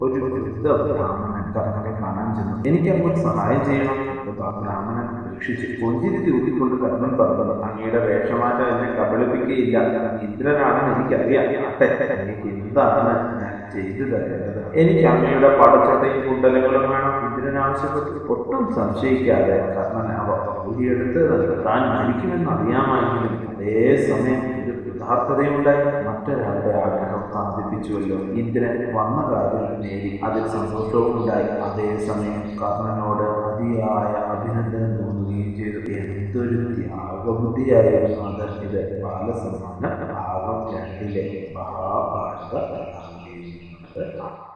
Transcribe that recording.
ഒരു വൃദ്ധ ബ്രാഹ്മണൻ കർണനെ കാണാൻ ചെന്നു എനിക്ക് അങ്ങോട്ട് സഹായം ചെയ്യണം എന്ന് ബ്രാഹ്മണൻ രക്ഷിച്ചു പുഞ്ചിരി തൂക്കിക്കൊണ്ട് കർണൻ പറഞ്ഞു അങ്ങയുടെ വേഷമാറ്റം എന്നെ കബളിപ്പിക്കുകയില്ല ഇന്ദ്രനാണെന്ന് എനിക്കറിയാം ആട്ടെ എനിക്ക് എന്താണ് ഞാൻ ചെയ്തു തരേണ്ടത് എനിക്ക് അങ്ങയുടെ പടച്ചട്ടയും കുണ്ടലങ്ങളും വേണം ഇന്ദ്രൻ ആവശ്യപ്പെട്ടു ഒട്ടും സംശയിക്കാതെ കർണൻ അവ ഊരിയെടുത്ത് താൻ മരിക്കുമെന്ന് അറിയാമായെങ്കിലും അതേസമയം ഇത് യഥാർത്ഥതയുണ്ടായി മറ്റൊരാളുടെ ആഗ്രഹം സാധിപ്പിച്ചുവല്ലോ ഇന്ദ്രൻ വന്ന കാര്യം നേടി അതിൽ സന്തോഷവും ഉണ്ടായി അതേസമയം കർണനോട് അതിയായ അഭിനന്ദനം തോന്നുകയും ചെയ്തു എന്തൊരു ത്യാഗബുദ്ധിയായിരുന്നു അത് ഇത് ബാലസമ്മാന ഭാഗം രണ്ടിലെ മഹാഭാരത കഥാവിൽ